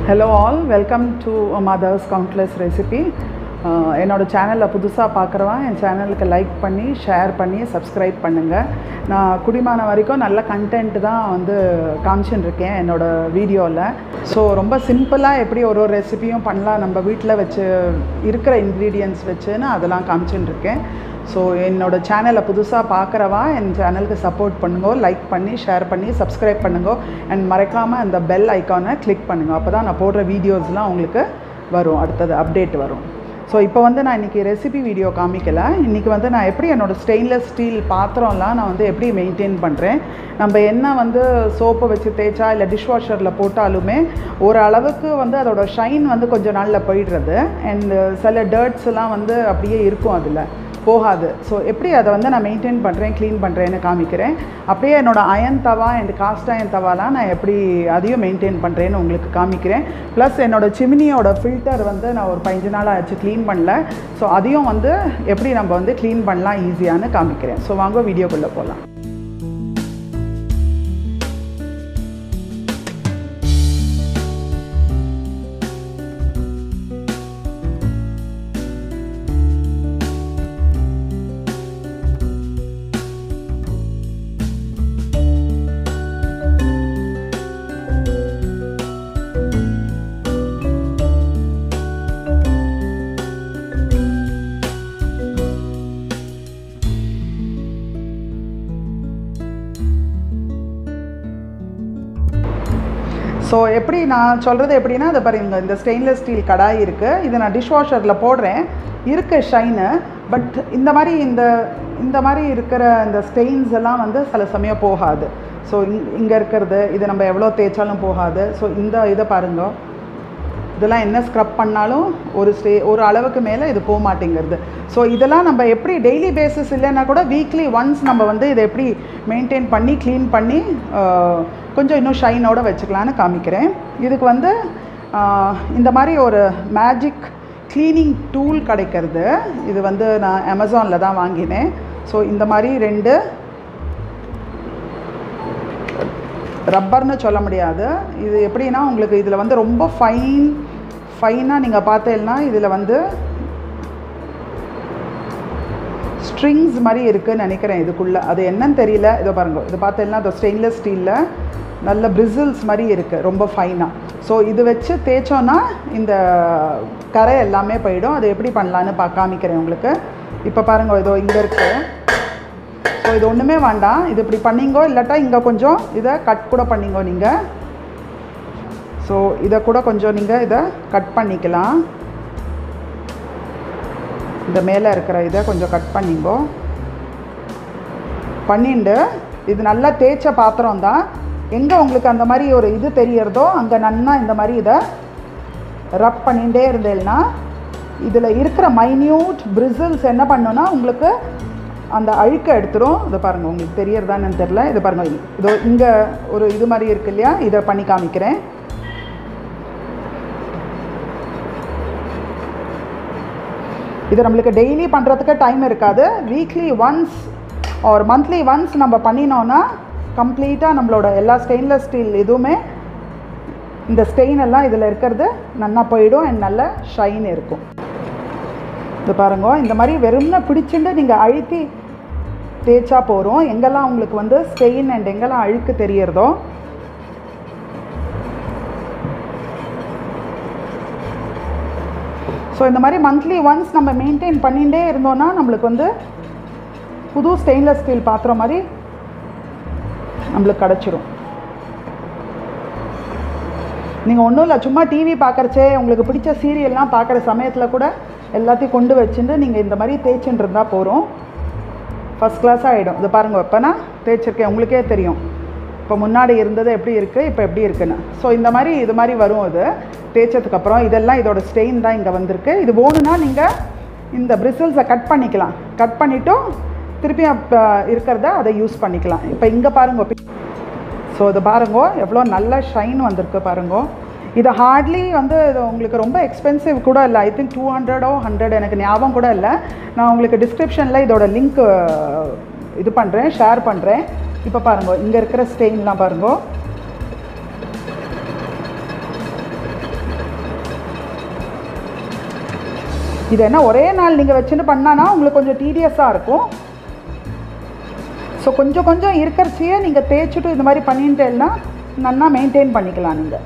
hello all welcome to mother's countless recipe என்னோட சேனலில் புதுசாக பார்க்குறவன் என் சேனலுக்கு லைக் பண்ணி ஷேர் பண்ணி சப்ஸ்கிரைப் பண்ணுங்கள் நான் குடிமான வரைக்கும் நல்ல கண்டென்ட் தான் வந்து காமிச்சுன்னு இருக்கேன் என்னோடய வீடியோவில் ஸோ ரொம்ப சிம்பிளாக எப்படி ஒரு ஒரு ரெசிபியும் பண்ணலாம் நம்ம வீட்டில் வச்சு இருக்கிற இன்க்ரீடியன்ஸ் வச்சுன்னு அதெல்லாம் காமிச்சுன்னு இருக்கேன் ஸோ என்னோட சேனலை புதுசாக பார்க்குறவா என் சேனலுக்கு சப்போர்ட் பண்ணுங்க லைக் பண்ணி ஷேர் பண்ணி சப்ஸ்கிரைப் பண்ணுங்க அண்ட் மறக்காமல் அந்த பெல் ஐக்கானை கிளிக் பண்ணுங்க அப்போ தான் நான் போடுற வீடியோஸ்லாம் உங்களுக்கு வரும் அடுத்தது அப்டேட் வரும் ஸோ இப்போ வந்து நான் இன்றைக்கி ரெசிபி வீடியோ காமிக்கல இன்றைக்கி வந்து நான் எப்படி என்னோடய ஸ்டெயின்லெஸ் ஸ்டீல் பாத்திரம்லாம் நான் வந்து எப்படி மெயின்டைன் பண்ணுறேன் நம்ம என்ன வந்து சோப்பை வச்சு தேய்ச்சா இல்லை டிஷ்வாஷரில் போட்டாலுமே ஒரு அளவுக்கு வந்து அதோட ஷைன் வந்து கொஞ்ச நாளில் போயிடுறது அண்ட் சில டர்ட்ஸ் எல்லாம் வந்து அப்படியே இருக்கும் அதில் போகாது ஸோ எப்படி அதை வந்து நான் மெயின்டைன் பண்ணுறேன் க்ளீன் பண்ணுறேன்னு காமிக்கிறேன் அப்படியே என்னோடய அயன் தவா அண்ட் காஸ்ட் அயன் தவாலாம் நான் எப்படி அதையும் மெயின்டைன் பண்ணுறேன்னு உங்களுக்கு காமிக்கிறேன் ப்ளஸ் என்னோடய சிமினியோட ஃபில்டர் வந்து நான் ஒரு பதினஞ்சு நாள் ஆச்சு க்ளீன் பண்ணல ஸோ அதையும் வந்து எப்படி நம்ம வந்து க்ளீன் பண்ணலாம் ஈஸியான்னு காமிக்கிறேன் ஸோ வாங்க வீடியோக்குள்ளே போகலாம் ஸோ எப்படி நான் சொல்கிறது எப்படின்னா அதை பாருங்க இந்த ஸ்டெயின்லெஸ் ஸ்டீல் கடாய் இருக்குது இதை நான் டிஷ்வாஷரில் போடுறேன் இருக்க ஷைனு பட் இந்த மாதிரி இந்த இந்த மாதிரி இருக்கிற இந்த ஸ்டெயின்ஸ் எல்லாம் வந்து சில சமயம் போகாது ஸோ இங் இங்கே இருக்கிறது இது நம்ம எவ்வளோ தேய்ச்சாலும் போகாது ஸோ இந்த இதை பாருங்க இதெல்லாம் என்ன ஸ்க்ரப் பண்ணாலும் ஒரு ஸ்டே ஒரு அளவுக்கு மேலே இது போக மாட்டேங்கிறது ஸோ இதெல்லாம் நம்ம எப்படி டெய்லி பேசிஸ் இல்லைன்னா கூட வீக்லி ஒன்ஸ் நம்ம வந்து இதை எப்படி மெயின்டைன் பண்ணி க்ளீன் பண்ணி கொஞ்சம் இன்னும் ஷைனோடு வச்சுக்கலான்னு காமிக்கிறேன் இதுக்கு வந்து இந்த மாதிரி ஒரு மேஜிக் க்ளீனிங் டூல் கிடைக்கிறது இது வந்து நான் அமேசானில் தான் வாங்கினேன் ஸோ இந்த மாதிரி ரெண்டு ரப்பர்னு சொல்ல முடியாது இது எப்படின்னா உங்களுக்கு இதில் வந்து ரொம்ப ஃபைன் ஃபைனாக நீங்கள் பார்த்தீங்கன்னா இதில் வந்து ஸ்ட்ரிங்ஸ் மாதிரி இருக்குதுன்னு நினைக்கிறேன் இதுக்குள்ளே அது என்னன்னு தெரியல இதை பாருங்க இது பார்த்தீங்கன்னா அது ஸ்டெயின்லெஸ் ஸ்டீலில் நல்ல பிரிசில்ஸ் மாதிரி இருக்குது ரொம்ப ஃபைனாக ஸோ இது வச்சு தேய்ச்சோன்னா இந்த கரை எல்லாமே போயிடும் அது எப்படி பண்ணலான்னு பா காமிக்கிறேன் உங்களுக்கு இப்போ பாருங்கள் இதோ இங்கே இருக்குது ஸோ இது ஒன்றுமே வேண்டாம் இது இப்படி பண்ணிங்கோ இல்லாட்டா இங்கே கொஞ்சம் இதை கட் கூட பண்ணிங்கோ நீங்கள் ஸோ இதை கூட கொஞ்சம் நீங்கள் இதை கட் பண்ணிக்கலாம் இந்த மேலே இருக்கிற இதை கொஞ்சம் கட் பண்ணிங்கோ பண்ணிண்டு இது நல்லா தேய்ச்ச பாத்திரம் தான் எங்கே உங்களுக்கு அந்த மாதிரி ஒரு இது தெரியறதோ அங்கே நன்னா இந்த மாதிரி இதை ரப் பண்ணிகிட்டே இருந்தேன்னா இதில் இருக்கிற மைன்யூட் பிரிசில்ஸ் என்ன பண்ணுன்னா உங்களுக்கு அந்த அழுக்கை எடுத்துரும் இதை பாருங்கள் உங்களுக்கு தெரியறதான்னு தெரில இதை பாருங்கள் இதோ இங்கே ஒரு இது மாதிரி இருக்கு இல்லையா இதை பண்ணி காமிக்கிறேன் இது நம்மளுக்கு டெய்லி பண்ணுறதுக்கு டைம் இருக்காது வீக்லி ஒன்ஸ் ஒரு மந்த்லி ஒன்ஸ் நம்ம பண்ணினோன்னா கம்ப்ளீட்டாக நம்மளோட எல்லா ஸ்டெயின்லெஸ் ஸ்டீல் எதுவுமே இந்த ஸ்டெயின் எல்லாம் இதில் இருக்கிறது நல்லா போயிடும் அண்ட் நல்ல ஷைன் இருக்கும் இது பாருங்க இந்த மாதிரி வெறும்னா பிடிச்சிட்டு நீங்கள் அழுத்தி தேய்ச்சா போகிறோம் எங்கெல்லாம் உங்களுக்கு வந்து ஸ்டெயின் அண்ட் எங்கெல்லாம் அழுக்கு தெரியறதோ ஸோ இந்த மாதிரி மந்த்லி ஒன்ஸ் நம்ம மெயின்டைன் பண்ணிகிட்டே இருந்தோன்னா நம்மளுக்கு வந்து புது ஸ்டெயின்லெஸ் ஸ்டீல் பாத்திரம் மாதிரி நம்மளுக்கு கிடச்சிரும் நீங்கள் ஒன்றும் இல்லை சும்மா டிவி பார்க்குறச்சே உங்களுக்கு பிடிச்ச சீரியல்லாம் பார்க்குற சமயத்தில் கூட எல்லாத்தையும் கொண்டு வச்சுட்டு நீங்கள் இந்த மாதிரி தேய்ச்சின்னு இருந்தால் போகிறோம் ஃபஸ்ட் கிளாஸாக ஆகிடும் இது பாருங்கள் இப்போ நான் தேய்ச்சிருக்கேன் உங்களுக்கே தெரியும் இப்போ முன்னாடி இருந்தது எப்படி இருக்குது இப்போ எப்படி இருக்குன்னு ஸோ இந்த மாதிரி இது மாதிரி வரும் இது தேய்ச்சதுக்கப்புறம் இதெல்லாம் இதோட ஸ்டெயின் தான் இங்கே வந்திருக்கு இது வேணும்னா நீங்கள் இந்த பிரிசில்ஸை கட் பண்ணிக்கலாம் கட் பண்ணிவிட்டும் திருப்பி இருக்கிறத அதை யூஸ் பண்ணிக்கலாம் இப்போ இங்கே பாருங்க ஸோ இது பாருங்க எவ்வளோ நல்ல ஷைன் வந்திருக்கு பாருங்க இது ஹார்ட்லி வந்து இது உங்களுக்கு ரொம்ப எக்ஸ்பென்சிவ் கூட இல்லை ஐ திங்க் டூ ஹண்ட்ரடோ ஹண்ட்ரட் எனக்கு ஞாபகம் கூட இல்லை நான் உங்களுக்கு டிஸ்கிரிப்ஷனில் இதோட லிங்க் இது பண்ணுறேன் ஷேர் பண்ணுறேன் இப்போ பாருங்க இங்கே இருக்கிற ஸ்டெயின்லாம் பாருங்க இது என்ன ஒரே நாள் நீங்கள் வச்சுன்னு பண்ணானா உங்களுக்கு கொஞ்சம் டீடியஸாக இருக்கும் ஸோ கொஞ்சம் கொஞ்சம் இருக்கிறச்சியே நீங்கள் தேய்ச்சிட்டு இந்த மாதிரி பண்ணிட்டேன்னா நல்லா மெயின்டைன் பண்ணிக்கலாம் நீங்கள்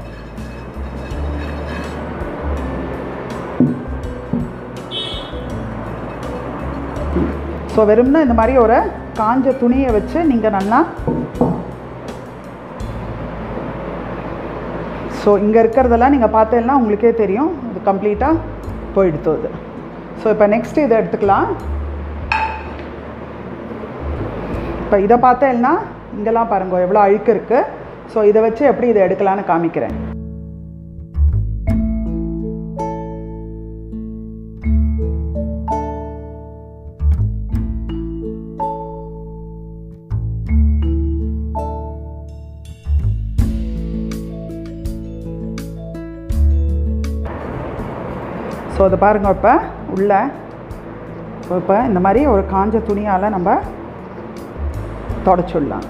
ஸோ வெறும்னா இந்த மாதிரி ஒரு காஞ்ச துணியை வச்சு நீங்கள் நல்லா ஸோ இங்கே இருக்கிறதெல்லாம் நீங்கள் பார்த்தேன்னா உங்களுக்கே தெரியும் இது கம்ப்ளீட்டாக போயிடுத்து அது ஸோ இப்போ நெக்ஸ்ட் இதை எடுத்துக்கலாம் இப்போ இதை பார்த்தேன்னா இங்கெல்லாம் பாருங்க எவ்வளோ அழுக்கு இருக்குது ஸோ இதை வச்சு எப்படி இதை எடுக்கலான்னு காமிக்கிறேன் ஸோ அதை பாருங்க இப்போ உள்ள ஸோ இப்போ இந்த மாதிரி ஒரு காஞ்ச துணியால் நம்ம தொடச்சிடலாம்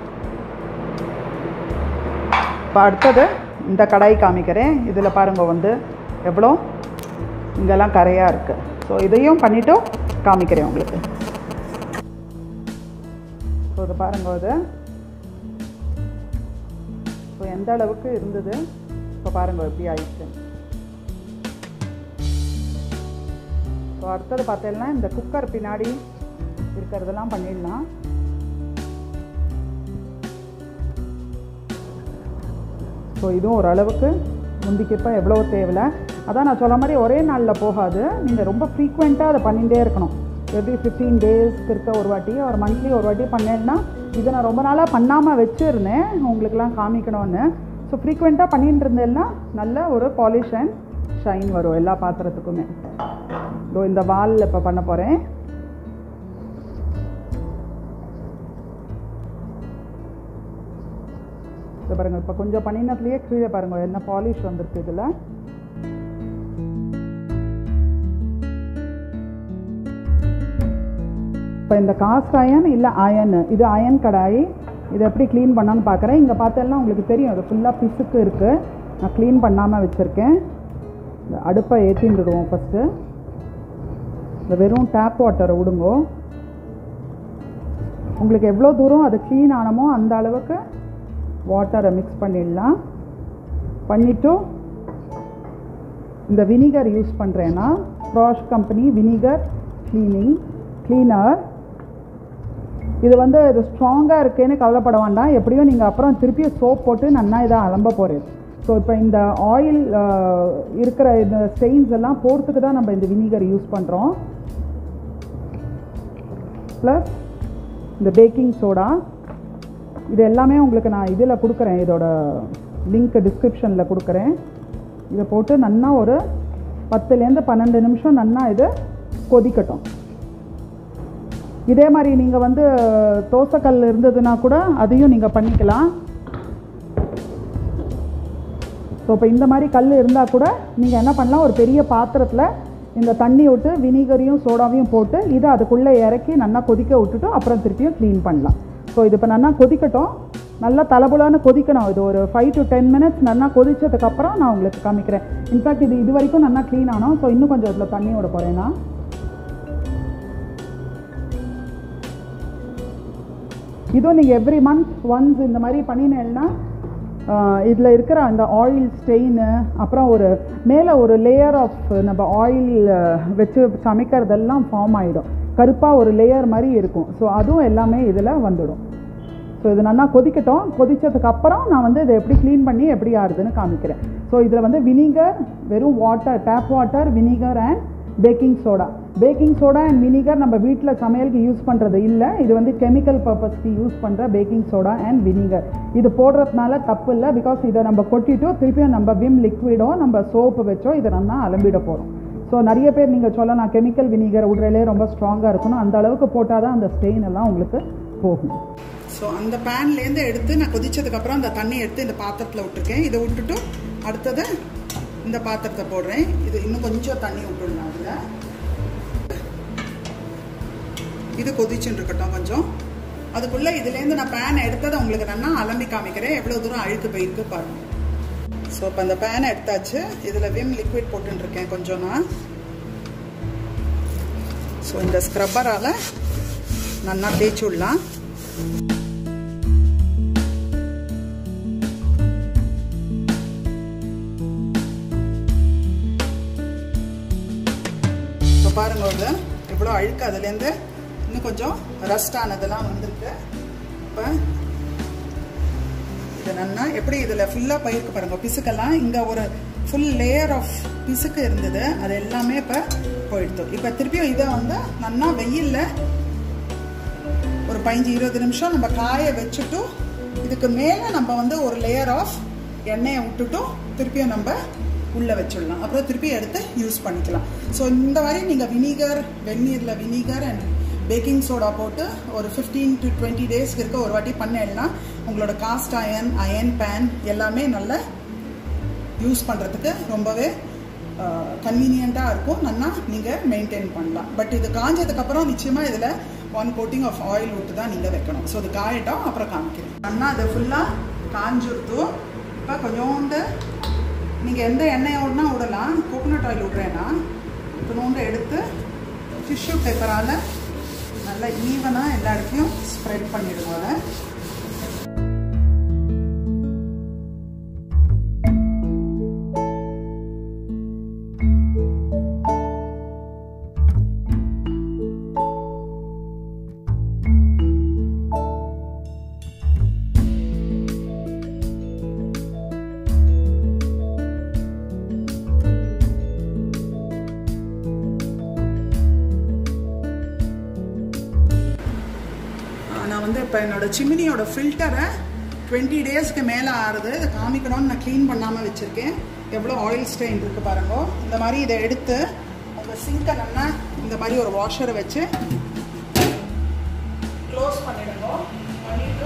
இப்போ அடுத்தது இந்த கடாய் காமிக்கிறேன் இதில் பாருங்க வந்து எவ்வளோ இங்கெல்லாம் கரையாக இருக்குது ஸோ இதையும் பண்ணிவிட்டு காமிக்கிறேன் உங்களுக்கு ஸோ இதை பாருங்க அது ஸோ எந்த அளவுக்கு இருந்தது இப்போ பாருங்க எப்படி ஆயிடுச்சு ஸோ அடுத்தது பார்த்தீங்கன்னா இந்த குக்கர் பின்னாடி இருக்கிறதெல்லாம் பண்ணிடலாம் ஸோ இதுவும் ஓரளவுக்கு முந்திக்கப்போ எவ்வளோ தேவையில்ல அதான் நான் சொல்ல மாதிரி ஒரே நாளில் போகாது நீங்கள் ரொம்ப ஃப்ரீக்வெண்ட்டாக அதை பண்ணிகிட்டே இருக்கணும் எவ்ரி ஃபிஃப்டீன் டேஸ்க்கு இருக்க ஒரு வாட்டி ஒரு மந்த்லி ஒரு வாட்டி பண்ணேன்னா இதை நான் ரொம்ப நாளாக பண்ணாமல் வச்சுருந்தேன் உங்களுக்கெல்லாம் காமிக்கணும்னு ஸோ ஃப்ரீக்வெண்ட்டாக பண்ணிட்டு இருந்தேன்னா நல்ல ஒரு பாலிஷ் அண்ட் ஷைன் வரும் எல்லா பாத்திரத்துக்குமே இதோ இந்த வாலில் இப்போ பண்ண போகிறேன் இது பாருங்க இப்போ கொஞ்சம் பண்ணினதுலேயே கீழே பாருங்க என்ன பாலிஷ் வந்துருக்கு இதில் இப்போ இந்த காஸ்ட் அயன் இல்லை அயன் இது அயன் கடாய் இதை எப்படி க்ளீன் பண்ணான்னு பார்க்குறேன் இங்கே பார்த்தெல்லாம் உங்களுக்கு தெரியும் அது ஃபுல்லாக பிசுக்கு இருக்குது நான் க்ளீன் பண்ணாமல் வச்சுருக்கேன் இந்த அடுப்பை ஏற்றிட்டுடுவோம் ஃபஸ்ட்டு இந்த வெறும் டேப் வாட்டரை விடுங்கோ உங்களுக்கு எவ்வளோ தூரம் அது க்ளீன் ஆனமோ அந்த அளவுக்கு வாட்டரை மிக்ஸ் பண்ணிடலாம் பண்ணிவிட்டு இந்த வினிகர் யூஸ் பண்ணுறேன்னா ப்ராஷ் கம்பெனி வினிகர் க்ளீனிங் க்ளீனர் இது வந்து இது ஸ்ட்ராங்காக இருக்கேன்னு கவலைப்பட வேண்டாம் எப்படியும் நீங்கள் அப்புறம் திருப்பியும் சோப் போட்டு நன்னா இதை அலம்ப போகிறேன் ஸோ இப்போ இந்த ஆயில் இருக்கிற இந்த ஸ்டெயின்ஸ் எல்லாம் போகிறதுக்கு தான் நம்ம இந்த வினிகர் யூஸ் பண்ணுறோம் ப்ளஸ் இந்த பேக்கிங் சோடா இது எல்லாமே உங்களுக்கு நான் இதில் கொடுக்குறேன் இதோட லிங்க் டிஸ்கிரிப்ஷனில் கொடுக்குறேன் இதை போட்டு நன்னா ஒரு பத்துலேருந்து பன்னெண்டு நிமிஷம் நன்னா இது கொதிக்கட்டும் இதே மாதிரி நீங்கள் வந்து தோசைக்கல் இருந்ததுன்னா கூட அதையும் நீங்கள் பண்ணிக்கலாம் ஸோ இப்போ இந்த மாதிரி கல் இருந்தால் கூட நீங்கள் என்ன பண்ணலாம் ஒரு பெரிய பாத்திரத்தில் இந்த தண்ணி விட்டு வினிகரையும் சோடாவையும் போட்டு இதை அதுக்குள்ளே இறக்கி நல்லா கொதிக்க விட்டுட்டு அப்புறம் திருப்பியும் க்ளீன் பண்ணலாம் ஸோ இது இப்போ நல்லா கொதிக்கட்டும் நல்லா தலபுலான்னு கொதிக்கணும் இது ஒரு ஃபைவ் டு டென் மினிட்ஸ் நல்லா கொதிச்சதுக்கப்புறம் நான் உங்களுக்கு காமிக்கிறேன் இன்ஃபேக்ட் இது இது வரைக்கும் நல்லா க்ளீன் ஆனோம் ஸோ இன்னும் கொஞ்சம் இதில் தண்ணி விட போகிறேன் நான் இதுவும் நீங்கள் எவ்ரி மந்த் ஒன்ஸ் இந்த மாதிரி பண்ணினேன்னா இதில் இருக்கிற அந்த ஆயில் ஸ்டெயின் அப்புறம் ஒரு மேலே ஒரு லேயர் ஆஃப் நம்ம ஆயில் வச்சு சமைக்கிறதெல்லாம் ஃபார்ம் ஆகிடும் கருப்பாக ஒரு லேயர் மாதிரி இருக்கும் ஸோ அதுவும் எல்லாமே இதில் வந்துடும் ஸோ இது நல்லா கொதிக்கட்டும் கொதிச்சதுக்கு அப்புறம் நான் வந்து இதை எப்படி க்ளீன் பண்ணி எப்படி ஆறுதுன்னு காமிக்கிறேன் ஸோ இதில் வந்து வினிகர் வெறும் water tap water vinegar and baking soda baking soda and vinegar நம்ம வீட்டில் சமையலுக்கு யூஸ் பண்ணுறது இல்லை இது வந்து கெமிக்கல் பர்பஸ்க்கு யூஸ் பண்ணுற பேக்கிங் சோடா அண்ட் வினிகர் இது போடுறதுனால தப்பு இல்லை பிகாஸ் இதை நம்ம கொட்டிட்டோ திருப்பியும் நம்ம விம் லிக்விடோ நம்ம சோப்பு வச்சோ இதை நல்லா அலம்பிட போகிறோம் ஸோ நிறைய பேர் நீங்கள் சொல்லலாம் கெமிக்கல் வினிகர் விடுறதுலே ரொம்ப ஸ்ட்ராங்காக இருக்கணும் அந்த அளவுக்கு போட்டால் தான் அந்த ஸ்டெயின் எல்லாம் உங்களுக்கு போகும் ஸோ அந்த பேன்லேருந்து எடுத்து நான் கொதிச்சதுக்கப்புறம் அந்த தண்ணி எடுத்து இந்த பாத்திரத்தில் விட்டுருக்கேன் இதை விட்டுட்டு அடுத்தது இந்த பாத்திரத்தை போடுறேன் இது இன்னும் கொஞ்சம் தண்ணி விட்டுடலாம் அதில் இது கொதிச்சுட்டு இருக்கட்டும் கொஞ்சம் அதுக்குள்ளே இதுலேருந்து நான் பேனை எடுத்ததை உங்களுக்கு நான் அலம்பி காமிக்கிறேன் எவ்வளோ தூரம் அழுக்கு போயிருக்கு பாருங்க ஸோ இப்போ அந்த பேனை எடுத்தாச்சு இதில் விம் லிக்விட் போட்டுருக்கேன் கொஞ்சம் நான் ஸோ இந்த ஸ்க்ரப்பரால் நல்லா தேய்ச்சி விடலாம் இப்போ பாருங்க இது எவ்வளோ அழுக்கு அதுலேருந்து இன்னும் கொஞ்சம் ரஸ்ட் ஆனதெல்லாம் வந்திருக்கு இப்போ இது நல்லா எப்படி இதில் ஃபுல்லாக பயிருக்கு பாருங்க பிசுக்கெல்லாம் இங்கே ஒரு ஃபுல் லேயர் ஆஃப் பிசுக்கு இருந்தது அது எல்லாமே இப்போ போயிடுத்து இப்போ திருப்பியும் இதை வந்து நல்லா வெயிலில் ஒரு பதினஞ்சு இருபது நிமிஷம் நம்ம காய வச்சுட்டு இதுக்கு மேலே நம்ம வந்து ஒரு லேயர் ஆஃப் எண்ணெயை விட்டுட்டும் திருப்பியும் நம்ம உள்ளே வச்சிடலாம் அப்புறம் திருப்பி எடுத்து யூஸ் பண்ணிக்கலாம் ஸோ இந்த மாதிரி நீங்கள் வினிகர் வெந்நீரில் வினிகர் அண்ட் பேக்கிங் சோடா போட்டு ஒரு ஃபிஃப்டீன் டு டுவெண்ட்டி டேஸ்க்கு இருக்க ஒரு வாட்டி பண்ணேன்னா உங்களோட காஸ்ட் அயன் அயன் பேன் எல்லாமே நல்ல யூஸ் பண்ணுறதுக்கு ரொம்பவே கன்வீனியண்ட்டாக இருக்கும் நல்லா நீங்கள் மெயின்டைன் பண்ணலாம் பட் இது காஞ்சதுக்கப்புறம் நிச்சயமாக இதில் ஒன் கோட்டிங் ஆஃப் ஆயில் விட்டு தான் நீங்கள் வைக்கணும் ஸோ இது காயட்டும் அப்புறம் காமிக்கிறேன் நல்லா அதை ஃபுல்லாக காஞ்சிருத்து இப்போ கொஞ்சோண்டு நீங்கள் எந்த எண்ணெயை விடனா விடலாம் கோகோனட் ஆயில் விட்றேன்னா கொஞ்சோண்டு எடுத்து டிஷ்யூ பேப்பரால் நல்லா ஈவனாக எல்லா இடத்துலையும் ஸ்ப்ரெட் பண்ணிடுவாங்க நான் வந்து இப்போ என்னோட சிமினியோட ஃபில்டரை டுவெண்ட்டி டேஸ்க்கு மேலே ஆறுது இதை காமிக்கணும்னு நான் க்ளீன் பண்ணாமல் வச்சுருக்கேன் எவ்வளோ ஆயில் ஸ்டெயின் இருக்குது பாருங்க இந்த மாதிரி இதை எடுத்து உங்கள் சிங்கை நல்லா இந்த மாதிரி ஒரு வாஷரை வச்சு க்ளோஸ் பண்ணிடுங்க பண்ணிட்டு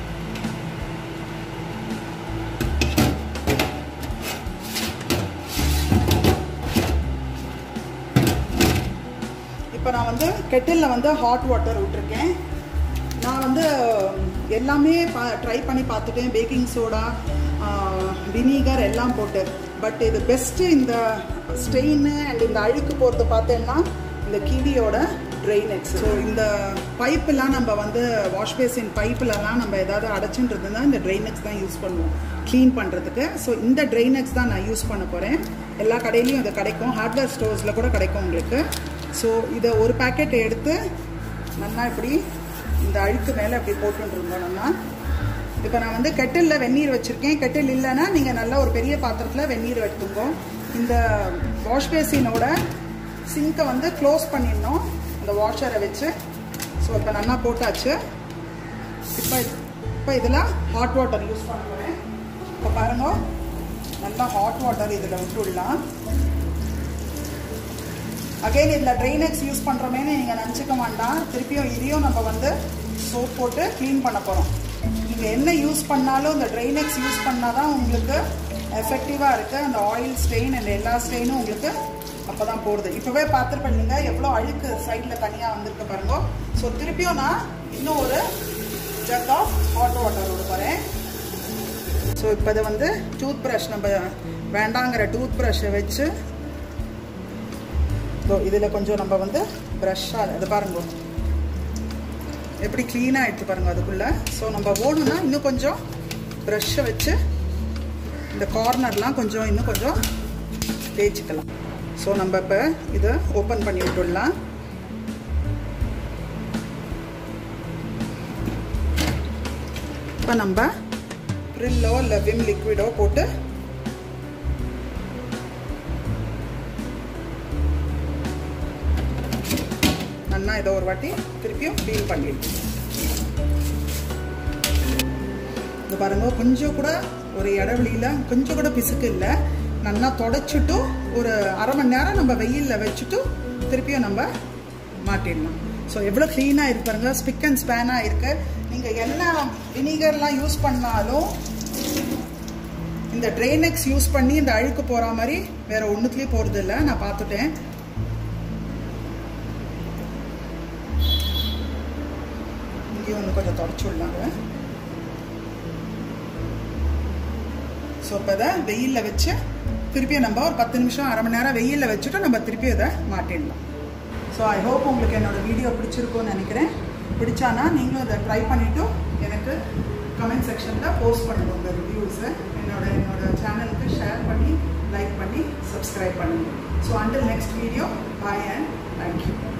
இப்போ நான் வந்து கெட்டிலில் வந்து ஹாட் வாட்டர் விட்டுருக்கேன் நான் வந்து எல்லாமே பா ட்ரை பண்ணி பார்த்துட்டேன் பேக்கிங் சோடா வினிகர் எல்லாம் போட்டு பட் இது பெஸ்ட்டு இந்த ஸ்டெயின் அண்ட் இந்த அழுக்கு போகிறது பார்த்தேன்னா இந்த கிவியோட ட்ரைனெக்ஸ் ஸோ இந்த பைப்பெல்லாம் நம்ம வந்து வாஷ் பேசின் பைப்புலலாம் நம்ம ஏதாவது அடைச்சுட்டு இருந்தால் இந்த ட்ரைனெக்ஸ் தான் யூஸ் பண்ணுவோம் க்ளீன் பண்ணுறதுக்கு ஸோ இந்த ட்ரைனெக்ஸ் தான் நான் யூஸ் பண்ண போகிறேன் எல்லா கடையிலையும் இது கிடைக்கும் ஹார்ட்வேர் ஸ்டோர்ஸில் கூட கிடைக்கும் உங்களுக்கு ஸோ இதை ஒரு பேக்கெட் எடுத்து நல்லா இப்படி இந்த அழுக்கு மேலே அப்படி போட்டுருந்தோம் நம்ம இப்போ நான் வந்து கெட்டிலில் வெந்நீர் வச்சுருக்கேன் கெட்டில் இல்லைன்னா நீங்கள் நல்லா ஒரு பெரிய பாத்திரத்தில் வெந்நீர் எடுத்துங்க இந்த வாஷ் பேசினோட சிங்கை வந்து க்ளோஸ் பண்ணிடணும் இந்த வாஷரை வச்சு ஸோ இப்போ நல்லா போட்டாச்சு இப்போ இப்போ இதில் ஹாட் வாட்டர் யூஸ் பண்ண போகிறேன் இப்போ பாருங்க நல்லா ஹாட் வாட்டர் இதில் விட்டுடலாம் அகைன் இதில் ட்ரைனெக்ஸ் யூஸ் பண்ணுறோமேனு நீங்கள் நினச்சிக்க வேண்டாம் திருப்பியும் இதையும் நம்ம வந்து சோப் போட்டு க்ளீன் பண்ண போகிறோம் நீங்கள் என்ன யூஸ் பண்ணாலும் இந்த ட்ரைனெக்ஸ் யூஸ் பண்ணால் தான் உங்களுக்கு எஃபெக்டிவாக இருக்குது அந்த ஆயில் ஸ்டெயின் அண்ட் எல்லா ஸ்டெயினும் உங்களுக்கு அப்போ தான் போடுது இப்போவே பார்த்துருப்பீங்க எவ்வளோ அழுக்கு சைடில் தனியாக வந்திருக்கு பாருங்க ஸோ திருப்பியும் நான் இன்னும் ஒரு ஜக் ஆஃப் ஹாட் வாட்டர் விட போகிறேன் ஸோ இப்போ இதை வந்து டூத் ப்ரஷ் நம்ம வேண்டாங்கிற டூத் ப்ரஷ்ஷை வச்சு ஸோ இதில் கொஞ்சம் நம்ம வந்து ப்ரஷ்ஷாக இது பாருங்க எப்படி க்ளீனாக எடுத்து பாருங்க அதுக்குள்ளே ஸோ நம்ம ஓடணும்னா இன்னும் கொஞ்சம் ப்ரஷ்ஷை வச்சு இந்த கார்னர்லாம் கொஞ்சம் இன்னும் கொஞ்சம் தேய்ச்சிக்கலாம் ஸோ நம்ம இப்போ இதை ஓப்பன் பண்ணி விட்டுடலாம் இப்போ நம்ம ப்ரில்லோ இல்லை விம் லிக்விடோ போட்டு நல்லா இதை ஒரு வாட்டி திருப்பியும் க்ளீன் பண்ணிடுவோம் இது பாருங்க கொஞ்சம் கூட ஒரு இடைவெளியில் கொஞ்சம் கூட பிசுக்கு இல்லை நல்லா தொடச்சிட்டு ஒரு அரை மணி நேரம் நம்ம வெயிலில் வச்சுட்டு திருப்பியும் நம்ம மாட்டிடலாம் ஸோ எவ்வளோ க்ளீனாக இருக்கு பாருங்க ஸ்பிக் அண்ட் ஸ்பேனாக இருக்கு நீங்கள் என்ன வினிகர்லாம் யூஸ் பண்ணாலும் இந்த ட்ரெயினெக்ஸ் யூஸ் பண்ணி இந்த அழுக்கு போகிற மாதிரி வேற ஒன்றுத்துலேயும் போகிறது இல்லை நான் பார்த்துட்டேன் இங்கேயும் ஒன்று கொஞ்சம் தொடச்சி விடலாங்க ஸோ இப்போ இதை வெயிலில் வச்சு திருப்பியும் நம்ம ஒரு பத்து நிமிஷம் அரை மணி நேரம் வெயிலில் வச்சுட்டு நம்ம திருப்பி இதை மாட்டிடலாம் ஸோ ஸோ ஐ ஹோப் உங்களுக்கு என்னோடய வீடியோ பிடிச்சிருக்கும்னு நினைக்கிறேன் பிடிச்சானா நீங்களும் அதை ட்ரை பண்ணிவிட்டு எனக்கு கமெண்ட் செக்ஷனில் போஸ்ட் பண்ணுங்க உங்கள் ரிவ்யூஸை என்னோட என்னோட சேனலுக்கு ஷேர் பண்ணி லைக் பண்ணி சப்ஸ்கிரைப் பண்ணுங்க so until next video bye and thank you